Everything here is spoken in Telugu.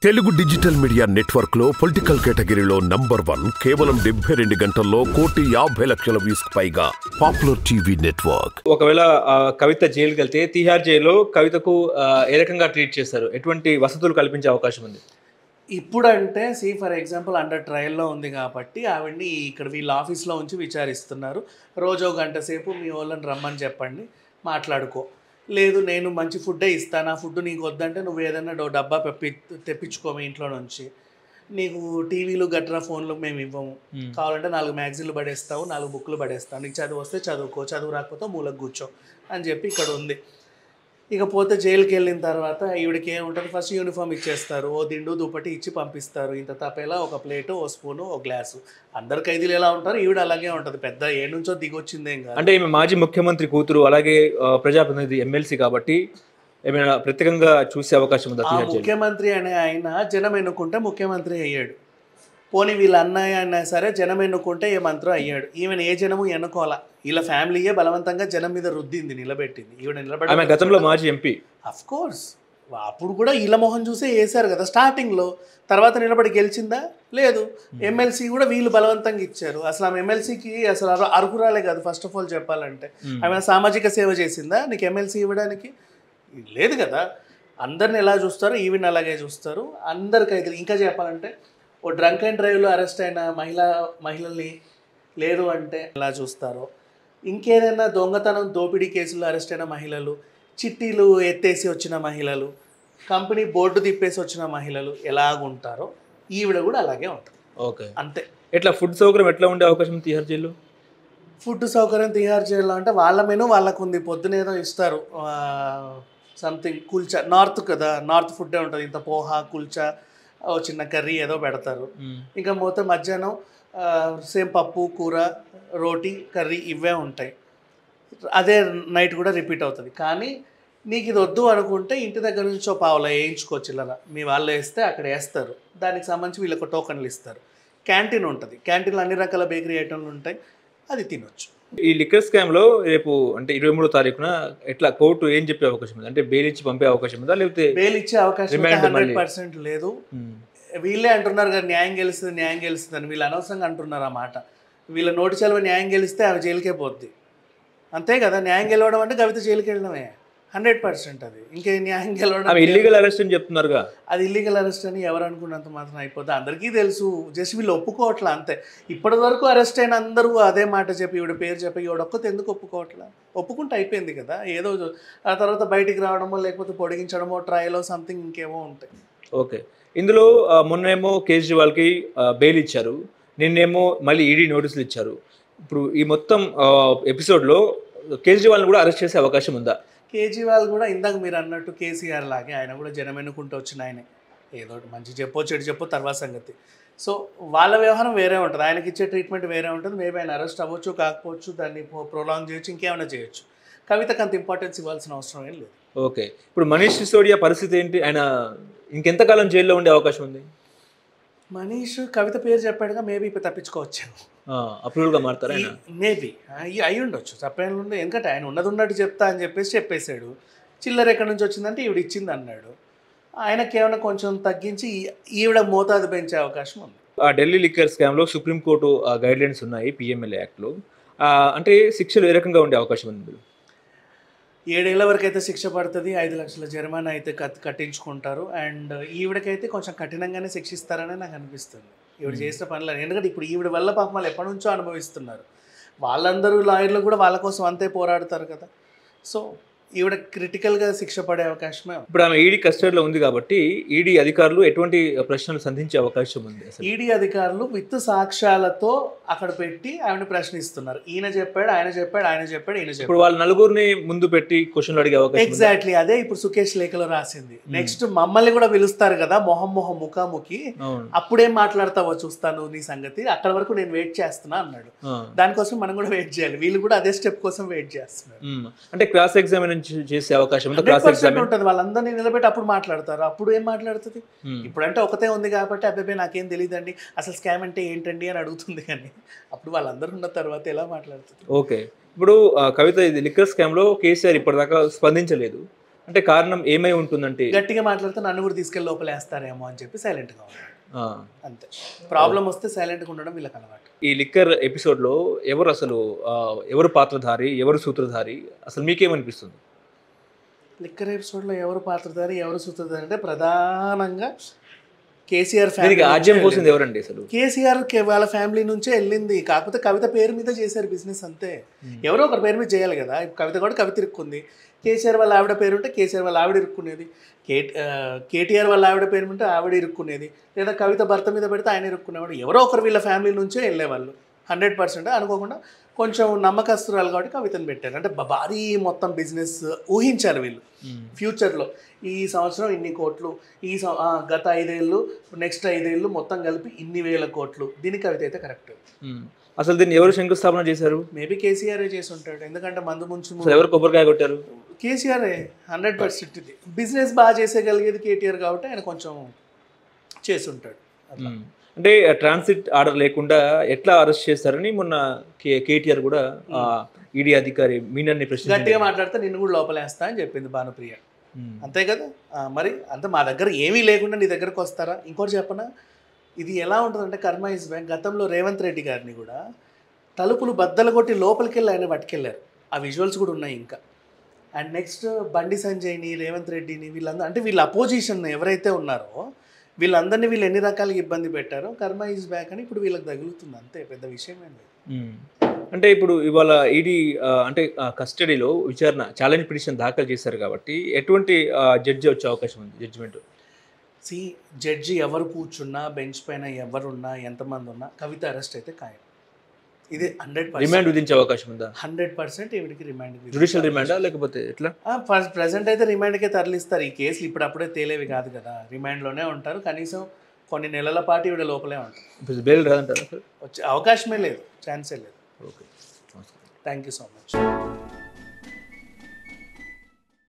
తెలుగు డిజిటల్ మీడియా నెట్వర్క్ లో పొలిటికల్ కేటగిరీలో నంబర్ వన్ కేవలం డెబ్బై రెండు గంటల్లో కోటి యాభై లక్షల వ్యూస్ పైగా పాపులర్ టీవీ నెట్వర్క్ ఒకవేళ ఆ, కవిత జైలుకి వెళ్తే తిహార్ జైల్లో కవితకు ఆ, ఏ రకంగా ట్రీట్ చేస్తారు ఎటువంటి వసతులు కల్పించే అవకాశం ఉంది ఇప్పుడంటే సి ఫర్ ఎగ్జాంపుల్ అండర్ ట్రయల్లో ఉంది కాబట్టి ఆవిడ్ని ఇక్కడ వీళ్ళ ఆఫీస్లో ఉంచి విచారిస్తున్నారు రోజు ఒక గంట సేపు మీ వాళ్ళని రమ్మని చెప్పండి మాట్లాడుకో లేదు నేను మంచి ఫుడ్డే ఇస్తాను ఆ ఫుడ్ నీకు వద్దంటే నువ్వు ఏదైనా డో- డబ్బా పెప్పి తెప్పించుకో మీ ఇంట్లో నుంచి నీకు టీవీలు గట్రా ఫోన్లు మేము ఇవ్వము కావాలంటే నాలుగు మ్యాగజైన్లు పడేస్తావు నాలుగు బుక్లు పడేస్తావు నీకు చదువు వస్తే చదువుకో చదువు రాకపోతే మూలకు కూర్చో అని చెప్పి ఇక్కడ ఉంది ఇక పోతే జైలుకి వెళ్ళిన తర్వాత ఈవిడికి ఏముంటుంది ఫస్ట్ యూనిఫామ్ ఇచ్చేస్తారు ఓ దిండు దుప్పటి ఇచ్చి పంపిస్తారు ఇంత తపేలా ఒక ప్లేటు ఓ స్పూను ఓ గ్లాసు అందరు ఖైదీలు ఎలా ఉంటారు ఈవిడ అలాగే ఉంటుంది పెద్ద ఏ నుంచో దిగొచ్చిందేం కాదు అంటే ఈమె మాజీ ముఖ్యమంత్రి కూతురు అలాగే ఆ, ప్రజాప్రతినిధి ఎమ్మెల్సీ కాబట్టి ఏమైనా ప్రత్యేకంగా చూసే అవకాశం ఉందా ఆ తిహార్ జైలు ముఖ్యమంత్రి అనే ఆయన జనం ఎన్నుకుంటే ముఖ్యమంత్రి అయ్యాడు పోనీ వీళ్ళ అన్నయ్య అయినా సరే జనం ఎన్నుకుంటే ఏ మంత్రం అయ్యాడు ఈవెన్ ఏ జనము ఎన్నుకోవాలా వీళ్ళ ఫ్యామిలీయే బలవంతంగా జనం మీద రుద్దింది నిలబెట్టింది ఈవిడ ఆమె నిలబెట్టి గతంలో మాజీ ఎంపీ అఫ్ కోర్స్ అప్పుడు కూడా వీళ్ళ మొహం చూసే వేశారు కదా స్టార్టింగ్లో తర్వాత నిలబడి గెలిచిందా లేదు ఎమ్మెల్సీ కూడా వీళ్ళు బలవంతంగా ఇచ్చారు అసలు ఆమె ఎమ్మెల్సీకి అసలు అర్హ- అర్హురాలే కాదు ఫస్ట్ ఆఫ్ ఆల్ చెప్పాలంటే ఆమె సామాజిక సేవ చేసిందా నీకు ఎమ్మెల్సీ ఇవ్వడానికి లేదు కదా అందరిని ఎలా చూస్తారు ఈవిని అలాగే చూస్తారు అందరికైతే ఇంకా చెప్పాలంటే ఓ డ్రంక్ అండ్ డ్రైవ్లో అరెస్ట్ అయిన మహిళా మహిళల్ని లేదు అంటే ఎలా చూస్తారో ఇంకేదైనా దొంగతనం దోపిడీ కేసుల్లో అరెస్ట్ అయిన మహిళలు చిట్టీలు ఎత్తేసి వచ్చిన మహిళలు కంపెనీ బోర్డు తిప్పేసి వచ్చిన మహిళలు ఎలాగుంటారో ఈవిడ కూడా అలాగే ఉంటుంది ఓకే అంతే ఎట్లా ఫుడ్ సౌకర్యం ఎట్లా ఉండే అవకాశం ఉంది తిహార్ జైల్లో ఫుడ్ సౌకర్యం తిహార్ చేయాలి అంటే వాళ్ళ మెను వాళ్ళకు ఉంది పొద్దున ఏదో ఇస్తారు సంథింగ్ కుల్చా నార్త్ కదా నార్త్ ఫుడ్డే ఉంటుంది ఇంత పోహా కుల్చా ఓ చిన్న కర్రీ ఏదో పెడతారు ఇంకా పోతే మధ్యాహ్నం సేమ్ పప్పు కూర రోటీ కర్రీ ఇవే ఉంటాయి అదే నైట్ కూడా రిపీట్ అవుతుంది కానీ నీకు ఇది వద్దు అనుకుంటే ఇంటి దగ్గర నుంచి ఓ పావులా వేయించుకోవచ్చు ఇలా మీ వాళ్ళు వేస్తే అక్కడ వేస్తారు దానికి సంబంధించి వీళ్ళకు టోకన్లు ఇస్తారు క్యాంటీన్ ఉంటుంది క్యాంటీన్లో అన్ని రకాల బేకరీ ఐటమ్లు ఉంటాయి అది తినొచ్చు ఈ లిక్కర్ స్కామ్ లో రేపు అంటే ఇరవై మూడో తారీఖున ఎట్లా కోర్టు ఏం చెప్పే అవకాశం ఉంది అంటే బెయిల్ ఇచ్చి పంపే అవకాశం ఉందా లేకపోతే బెయిల్ ఇచ్చే అవకాశం Remand హండ్రెడ్ మళ్ళీ. పర్సెంట్ లేదు ఉమ్. వీళ్ళే అంటున్నారు కదా న్యాయం గెలుస్తుంది న్యాయం గెలుస్తుంది అని వీళ్ళు అనవసరంగా అంటున్నారు ఆ మాట వీళ్ళ నోటి చలవ న్యాయం గెలిస్తే ఆమె జైలుకే పోద్ది అంతే కదా న్యాయం గెలవడం అంటే కవిత జైలుకి వెళ్ళడమే హండ్రెడ్ పర్సెంట్ అది ఇంకే న్యాయం గెలవడం ఆమె ఇల్లీగల్ అరెస్ట్ అని చెప్తున్నారుగా అది ఇల్లీగల్ అరెస్ట్ అని ఎవరు అనుకున్నంత మాత్రం అయిపోద్ది అందరికీ తెలుసు జస్ట్ వీళ్ళు ఒప్పుకోవట్లా అంతే ఇప్పటి వరకు అరెస్ట్ అయిన అందరూ అదే మాట చెప్పి ఈవిడ పేరు చెప్పి ఈవిడ ఒక్కతే ఎందుకు ఒప్పుకోవట్లా ఒప్పుకుంటే అయిపోయింది కదా ఏదో ఆ తర్వాత బయటికి రావడమో లేకపోతే పొడిగించడమో ట్రయలో సంథింగ్ ఇంకేమో ఉంటాయి ఓకే ఇందులో ఆ, మొన్నేమో కేజ్రీవాల్కి ఆ, బెయిల్ ఇచ్చారు నిన్నేమో మళ్ళీ ఈడీ నోటీసులు ఇచ్చారు ఇప్పుడు ఈ మొత్తం ఆ, ఎపిసోడ్లో కేజ్రీవాల్ని కూడా అరెస్ట్ చేసే అవకాశం ఉందా కేజ్రీవాల్ కూడా ఇందాక మీరు అన్నట్టు కేసీఆర్ లాగే ఆయన కూడా జనం ఎన్నుకుంటూ వచ్చిన ఆయనే ఏదో ఒకటి మంచి చెప్పో చెడు చెప్పో తర్వాత సంగతి సో వాళ్ళ వ్యవహారం వేరే ఉంటుంది ఆయనకి ఇచ్చే ట్రీట్మెంట్ వేరే ఉంటుంది మేబీ ఆయన అరెస్ట్ అవ్వచ్చు కాకపోవచ్చు దాన్ని ప్రొలాంగ్ చేయొచ్చు ఇంకేమైనా చేయొచ్చు కవితకు అంత ఇంపార్టెన్స్ ఇవ్వాల్సిన అవసరం ఏం లేదు ఓకే ఇప్పుడు మనీష్ సిసోడియా పరిస్థితి ఏంటి ఆయన ఇంకెంతకాలం జైల్లో ఉండే అవకాశం ఉంది మనీష్ కవిత పేరు చెప్పాడుగా మేబీ ఇప్పుడు తప్పించుకోవచ్చు అప్రూవల్గా మారుతారా ఆయన మేబీ అయి ఉండొచ్చు తప్పేం ఉంది ఎందుకంటే ఆయన ఉన్నది ఉన్నట్టు చెప్తా అని చెప్పేసి చెప్పేశాడు చిల్లర ఎక్కడి నుంచి వచ్చిందంటే ఈవిడ ఇచ్చింది అన్నాడు ఆయనకి ఏమైనా కొంచెం తగ్గించి ఈ- ఈవిడ మోతాదు పెంచే అవకాశం ఉంది ఆ ఢిల్లీ లిక్కర్ స్కామ్లో సుప్రీంకోర్టు గైడ్ లైన్స్ ఉన్నాయి పిఎంఎల్ఏ యాక్ట్లో అంటే శిక్షలు ఏ రకంగా ఉండే అవకాశం ఉంది ఏడేళ్ల వరకు అయితే శిక్ష పడుతుంది ఐదు లక్షల జరిమానా అయితే కట్ కట్టించుకుంటారు అండ్ ఈవిడకైతే కొంచెం కఠినంగానే శిక్షిస్తారని నాకు అనిపిస్తుంది ఈవిడ చేసిన పనులు ఎందుకంటే ఇప్పుడు ఈవిడ వల్ల పాపం వాళ్ళు ఎప్పటి నుంచో అనుభవిస్తున్నారు వాళ్ళందరూ లాయర్లు కూడా వాళ్ళ కోసం అంతే పోరాడతారు కదా సో ఈవిడ క్రిటికల్గా శిక్ష పడే అవకాశమే ఉంది ఇప్పుడు ఆమె ఈడీ కస్టడీలో ఉంది కాబట్టి ఈడీ అధికారులు ఎటువంటి ప్రశ్నలు సంధించే అవకాశం ఉంది అసలు ఈడీ అధికారులు విత్ సాక్ష్యాలతో అక్కడ పెట్టి ఆమెను ప్రశ్నిస్తున్నారు ఈయన చెప్పాడు ఆయన చెప్పాడు ఆయన చెప్పాడు ఈయన చెప్పాడు ఇప్పుడు వాళ్ళ నలుగురిని ముందు పెట్టి క్వశ్చన్లు అడిగే అవకాశం ఉందా? ఎగ్జాక్ట్లీ అదే ఇప్పుడు సుకేష్ లేఖలో రాసింది నెక్స్ట్ మమ్మల్ని కూడా పిలుస్తారు కదా మొహం మొహం ముఖాముఖి అవును అప్పుడేం మాట్లాడతావో చూస్తాను నీ సంగతి అక్కడ వరకు నేను వెయిట్ చేస్తున్నా అన్నాడు ఆ. దానికోసం మనం కూడా వెయిట్ చేయాలి వీళ్ళు కూడా అదే స్టెప్ కోసం వెయిట్ చేస్తున్నారు ఉమ్. అంటే క్రాస్ ఎగ్జామినేషన్ చేసే అవకాశం ఉందా హండ్రెడ్ క్రాస్ పర్సెంట్ ఎగ్జామిన్ ఉంటుంది వాళ్ళందరినీ నిలబెట్టి అప్పుడు మాట్లాడతారు అప్పుడు ఏం మాట్లాడుతుంది ఇప్పుడంటే ఒకతే ఉంది కాబట్టి అబ్బాయి నాకేం తెలియదండి అసలు స్కామ్ అంటే ఏంటండి అని అడుగుతుంది కానీ అప్పుడు వాళ్ళందరూ ఉన్న తర్వాత ఎలా మాట్లాడుతుంది ఓకే ఇప్పుడు ఆ, కవిత ఇది లిక్కర్ స్కామ్లో కేసీఆర్ ఇప్పటిదాకా స్పందించలేదు అంటే కారణం ఏమై ఉంటుందంటే గట్టిగా మాట్లాడితే నన్ను కూడా తీసుకెళ్ళి లోపలేస్తారేమో అని చెప్పి సైలెంట్గా ఉన్నాడు ఆ, అంతే ప్రాబ్లం వస్తే సైలెంట్గా ఉండడం వీళ్ళకి అలవాటు ఈ లిక్కర్ ఎపిసోడ్లో ఎవరు అసలు ఆ, ఎవరు పాత్రధారి ఎవరు సూత్రధారి అసలు మీకేమనిపిస్తుంది లిక్కర్ ఎపిసోడ్లో ఎవరు పాత్రధారి ఎవరు సూత్రధారి అంటే ప్రధానంగా కేసీఆర్ దీనికి ఫ్యామిలీ ఆజ్యం పోసింది ఎవరండి అసలు కేసీఆర్ కే- వాళ్ళ ఫ్యామిలీ నుంచే వెళ్ళింది కాకపోతే కవిత పేరు మీద చేశారు బిజినెస్ అంతే ఎవరో ఒకరి పేరు మీద చేయాలి కదా ఇప్పుడు కవిత కూడా కవిత ఇరుక్కుంది కేసీఆర్ వాళ్ళ ఆవిడ పేరు ఉంటే కేసీఆర్ వాళ్ళ ఆవిడ ఇరుక్కునేది కే ఆ, కేటీఆర్ వాళ్ళ ఆవిడ పేరు ఉంటే ఆవిడ ఇరుక్కునేది లేదా కవిత భర్త మీద పెడితే ఆయన ఇరుక్కునేవాడు ఎవరో ఒకరు వీళ్ళ ఫ్యామిలీ నుంచే వెళ్ళేవాళ్ళు హండ్రెడ్ పర్సెంట్ అనుకోకుండా కొంచెం నమ్మకస్తురాలు కాబట్టి కవితను పెట్టారు అంటే బ- భారీ మొత్తం బిజినెస్ ఊహించారు వీళ్ళు ఫ్యూచర్లో ఈ సంవత్సరం ఇన్ని కోట్లు ఈ సం- ఆ, గత ఐదేళ్ళు నెక్స్ట్ ఐదేళ్ళు మొత్తం కలిపి ఇన్ని వేల కోట్లు దీనికి కవిత అయితే కరెక్ట్ ఉమ్. అసలు దీన్ని ఎవరు శంకుస్థాపన చేశారు మేబీ కేసీఆర్ చేసి ఉంటాడు ఎందుకంటే మందు ముంచు అసలు ఎవరు కొబ్బరికాయ కొట్టారు కేసీఆర్ హండ్రెడ్ పర్సెంట్ ఇది బిజినెస్ బాగా చేసేయగలిగేది కేటీఆర్ కాబట్టి ఆయన కొంచెం చేసి ఉంటాడు అట్లా. ఉమ్. అంటే ట్రాన్సిట్ ఆర్డర్ లేకుండా ఎట్లా అరెస్ట్ చేస్తారని మొన్న కే కేటీఆర్ కూడా ఈడీ అధికారి మీనన్ని గట్టిగా ప్రశ్న మాట్లాడితే నిన్ను కూడా లోపలేస్తా అని చెప్పింది భానుప్రియ అంతే కదా ఆ, మరి అంత మా దగ్గర ఏమీ లేకుండా నీ దగ్గరకు వస్తారా ఇంకోటి చెప్పనా ఇది ఎలా ఉంటుందంటే కర్మ ఇస్ బ్యాంక్ గతంలో రేవంత్ రెడ్డి గారిని కూడా తలుపులు బద్దలు కొట్టి లోపలికి వెళ్ళి ఆయన పట్టుకెళ్ళారు ఆ విజువల్స్ కూడా ఉన్నాయి ఇంకా అండ్ నెక్స్ట్ బండి సంజయ్ని రేవంత్ రెడ్డిని వీళ్ళందరూ అంటే వీళ్ళ అపోజిషన్ ఎవరైతే ఉన్నారో వీళ్ళందరినీ వీళ్ళు ఎన్ని రకాలుగా ఇబ్బంది పెట్టారో కర్మ ఈజ్ బ్యాక్ అని ఇప్పుడు వీళ్ళకి తగులుతుంది అంతే పెద్ద విషయం ఏం లేదు ఉమ్. అంటే ఇప్పుడు ఇవాళ ఈడీ అంటే కస్టడీలో విచారణ ఛాలెంజ్ పిటిషన్ దాఖలు చేశారు కాబట్టి ఎటువంటి జడ్జి వచ్చే అవకాశం ఉంది జడ్జిమెంట్ సి జడ్జి ఎవరు కూర్చున్నా బెంచ్ పైన ఎవరున్నా ఎంతమంది ఉన్నా కవిత అరెస్ట్ అయితే ఖాయం ఇది హండ్రెడ్ రిమాండ్ విధించే అవకాశం ఉందా హండ్రెడ్ పర్సెంట్ ఈవిడికి రిమాండ్ జుడిషియల్ రిమాండా లేకపోతే ఎట్లా ప్రజెంట్ అయితే రిమాండ్కే తరలిస్తారు ఈ కేసులు ఇప్పుడు అప్పుడే తేలేవి కాదు కదా రిమాండ్లోనే ఉంటారు కనీసం కొన్ని నెలల పాటు ఈవిడ లోపలే ఉంటారు బెయిల్ రాదంటారా సార్ వచ్చే అవకాశమే లేదు ఛాన్సే లేదు okay thank you so much